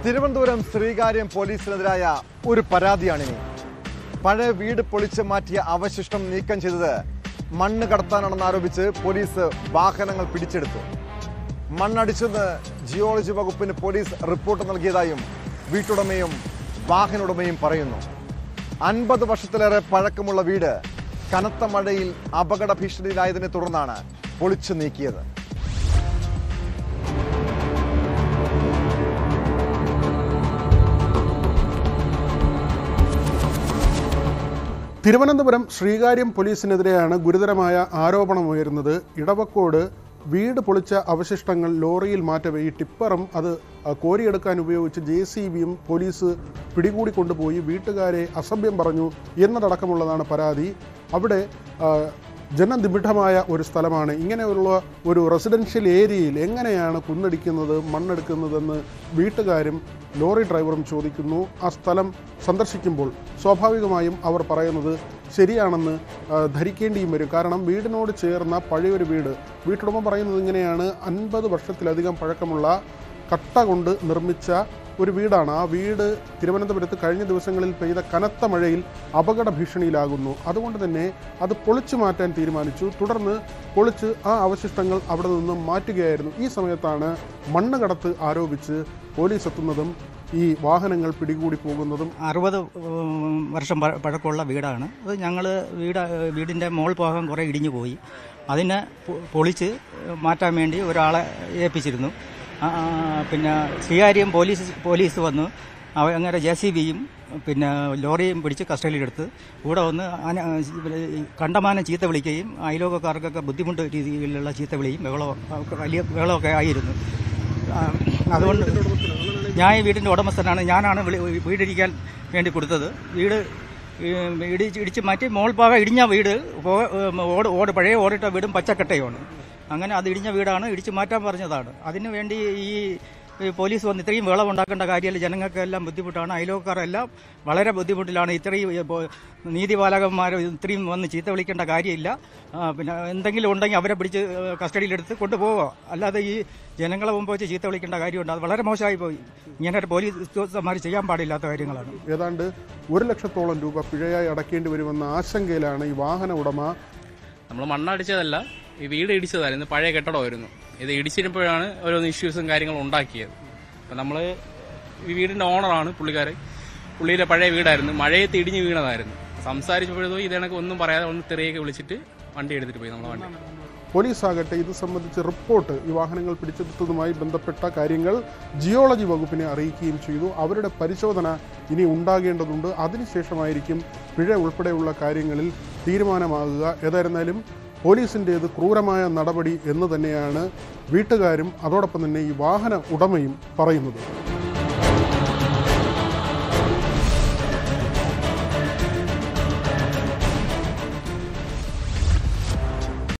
തിരുവനന്തപുരം ശ്രീകാര്യം പോലീസിനെതിരായ ഒരു പരാതിയാണിനി പഴയ വീട് പൊളിച്ച് മാറ്റിയ അവശിഷ്ടം നീക്കം ചെയ്തത് മണ്ണ് കടത്താനാണെന്ന് ആരോപിച്ച് പോലീസ് വാഹനങ്ങൾ പിടിച്ചെടുത്തു മണ്ണടിച്ചെന്ന് ജിയോളജി വകുപ്പിന് പോലീസ് റിപ്പോർട്ട് നൽകിയതായും വീട്ടുടമയും വാഹനോടമയും പറയുന്നു അൻപത് വർഷത്തിലേറെ പഴക്കമുള്ള വീട് കനത്ത മഴയിൽ അപകട ഭീഷണിയിലായതിനെ തുടർന്നാണ് പൊളിച്ചു നീക്കിയത് തിരുവനന്തപുരം ശ്രീകാര്യം പോലീസിനെതിരെയാണ് ഗുരുതരമായ ആരോപണമുയരുന്നത് ഇടവക്കോട് വീട് പൊളിച്ച അവശിഷ്ടങ്ങൾ ലോറിയിൽ മാറ്റവേ ഈ ടിപ്പറും അത് ആ, കോരിയെടുക്കാൻ ഉപയോഗിച്ച് ജെ സി ബിയും പോലീസ് പിടികൂടി കൊണ്ടുപോയി വീട്ടുകാരെ അസഭ്യം പറഞ്ഞു എന്നതടക്കമുള്ളതാണ് പരാതി അവിടെ ആ, ജനനിബിഡമായ ഒരു സ്ഥലമാണ് ഇങ്ങനെയുള്ള ഒരു റെസിഡൻഷ്യൽ ഏരിയയിൽ എങ്ങനെയാണ് കുന്നടിക്കുന്നത് മണ്ണെടുക്കുന്നതെന്ന് വീട്ടുകാരും ലോറി ഡ്രൈവറും ചോദിക്കുന്നു ആ സ്ഥലം സന്ദർശിക്കുമ്പോൾ സ്വാഭാവികമായും അവർ പറയുന്നത് ശരിയാണെന്ന് ആ, ധരിക്കേണ്ടിയും വരും കാരണം വീടിനോട് ചേർന്ന പഴയൊരു വീട് വീട്ടുടമ പറയുന്നത് ഇങ്ങനെയാണ് അൻപത് വർഷത്തിലധികം പഴക്കമുള്ള കട്ട കൊണ്ട് നിർമ്മിച്ച ഒരു വീടാണ് ആ വീട് തിരുവനന്തപുരത്ത് കഴിഞ്ഞ ദിവസങ്ങളിൽ പെയ്ത കനത്ത മഴയിൽ അപകട ഭീഷണിയിലാകുന്നു അതുകൊണ്ട് തന്നെ അത് പൊളിച്ചു മാറ്റാൻ തീരുമാനിച്ചു തുടർന്ന് പൊളിച്ച് ആ അവശിഷ്ടങ്ങൾ അവിടെ നിന്ന് മാറ്റുകയായിരുന്നു ഈ സമയത്താണ് മണ്ണ് കടത്ത് ആരോപിച്ച് പോലീസ് എത്തുന്നതും ഈ വാഹനങ്ങൾ പിടികൂടി പോകുന്നതും അറുപത് ഉം, വർഷം പഴ- പഴക്കമുള്ള വീടാണ് അത് ഞങ്ങൾ വീട് വീടിൻ്റെ മോൾ ഭാഗം കുറേ ഇടിഞ്ഞു പോയി അതിനെ പൊ- പൊളിച്ച് മാറ്റാൻ വേണ്ടി ഒരാളെ ഏൽപ്പിച്ചിരുന്നു ആ, ആ, പിന്നെ ശ്രീകാര്യം പോലീസ് പോലീസ് വന്നു അവ അങ്ങനെ ജെ സി ബിയും പിന്നെ ലോറിയും പിടിച്ച് കസ്റ്റഡിയിലെടുത്ത് ഇവിടെ വന്ന് അന- ഈ കണ്ടമാനം ചീത്ത വിളിക്കുകയും അയലോകക്കാർക്കൊക്കെ ബുദ്ധിമുട്ട് രീതിയിലുള്ള ചീത്ത വിളിയും ബഹളവും ഒക്കെ വലിയ ബഹളമൊക്കെ ആയിരുന്നു ആ, അതുകൊണ്ട് ഞാൻ ഈ വീടിൻ്റെ ഉടമസ്ഥനാണ് ഞാനാണ് വിളി- വീടിരിക്കാൻ വേണ്ടി കൊടുത്തത് വീട് ഈ ഇടിച്ച് ഇടിച്ച് മാറ്റി മോൾ ഭാഗം ഇടിഞ്ഞ വീട് പോ- ഓട് ഓട് പഴയ ഓടിട്ട വീടും പച്ചക്കട്ടയുമാണ് അങ്ങനെ അത് ഇടിഞ്ഞ വീടാണ് ഇടിച്ച് മാറ്റാൻ പറഞ്ഞതാണ് അതിനു വേണ്ടി ഈ ഈ പോലീസ് വന്ന് ഇത്രയും വിളവുണ്ടാക്കേണ്ട കാര്യമല്ല ജനങ്ങൾക്കെല്ലാം ബുദ്ധിമുട്ടാണ് അയലോക്കാരെല്ലാം വളരെ ബുദ്ധിമുട്ടിലാണ് ഇത്രയും ഈ പോ- നീതിപാലകന്മാർ ഇത്രയും വന്ന് ചീത്ത വിളിക്കേണ്ട കാര്യമില്ല ആ, പിന്നെ എന്തെങ്കിലും ഉണ്ടെങ്കിൽ അവരെ പിടിച്ച് കസ്റ്റഡിയിലെടുത്ത് കൊണ്ടുപോവുക അല്ലാതെ ഈ ജനങ്ങളെ മുമ്പ് വെച്ച് ചീത്ത വിളിക്കേണ്ട കാര്യമുണ്ട് അത് വളരെ മോശമായി പോയി ഇങ്ങനെ ഒരു പോലീസ് ഉദ്യോഗസ്ഥന്മാർ ചെയ്യാൻ പാടില്ലാത്ത കാര്യങ്ങളാണ് ഏതാണ്ട് ഒരു ലക്ഷത്തോളം രൂപ പിഴയായി അടക്കേണ്ടി വരുമെന്ന ആശങ്കയിലാണ് ഈ വാഹന ഉടമ നമ്മൾ മണ്ണടിച്ചതല്ല ഈ വീട് ഇടിച്ചതായിരുന്നു പഴയ കെട്ടിടമായിരുന്നു ഇത് ഇടിച്ചിരുമ്പോഴാണ് ഓരോന്ന് ഇഷ്യൂസും കാര്യങ്ങളും ഉണ്ടാക്കിയത് അപ്പം നമ്മൾ ഈ വീടിൻ്റെ ഓണറാണ് പുള്ളിക്കാരൻ പുള്ളിയുടെ പഴയ വീടായിരുന്നു മഴയത്ത് ഇടിഞ്ഞ് വീണതായിരുന്നു സംസാരിച്ചപ്പോഴത്തോ ഇതേണക്ക് ഒന്നും പറയാതെ ഒന്ന് തെറിയൊക്കെ വിളിച്ചിട്ട് വണ്ടി എടുത്തിട്ട് പോയി നമ്മളെ വണ്ടി പോലീസ് ആകട്ടെ ഇത് സംബന്ധിച്ച് റിപ്പോർട്ട് ഈ വാഹനങ്ങൾ പിടിച്ചെടുത്തതുമായി ബന്ധപ്പെട്ട കാര്യങ്ങൾ ജിയോളജി വകുപ്പിനെ അറിയിക്കുകയും ചെയ്തു അവരുടെ പരിശോധന ഇനി ഉണ്ടാകേണ്ടതുണ്ട് അതിനുശേഷമായിരിക്കും പിഴ ഉൾപ്പെടെയുള്ള കാര്യങ്ങളിൽ തീരുമാനമാകുക ഏതായിരുന്നാലും പോലീസിൻ്റേത് ക്രൂരമായ നടപടി എന്ന് തന്നെയാണ് വീട്ടുകാരും അതോടൊപ്പം തന്നെ ഈ വാഹന ഉടമയും പറയുന്നത്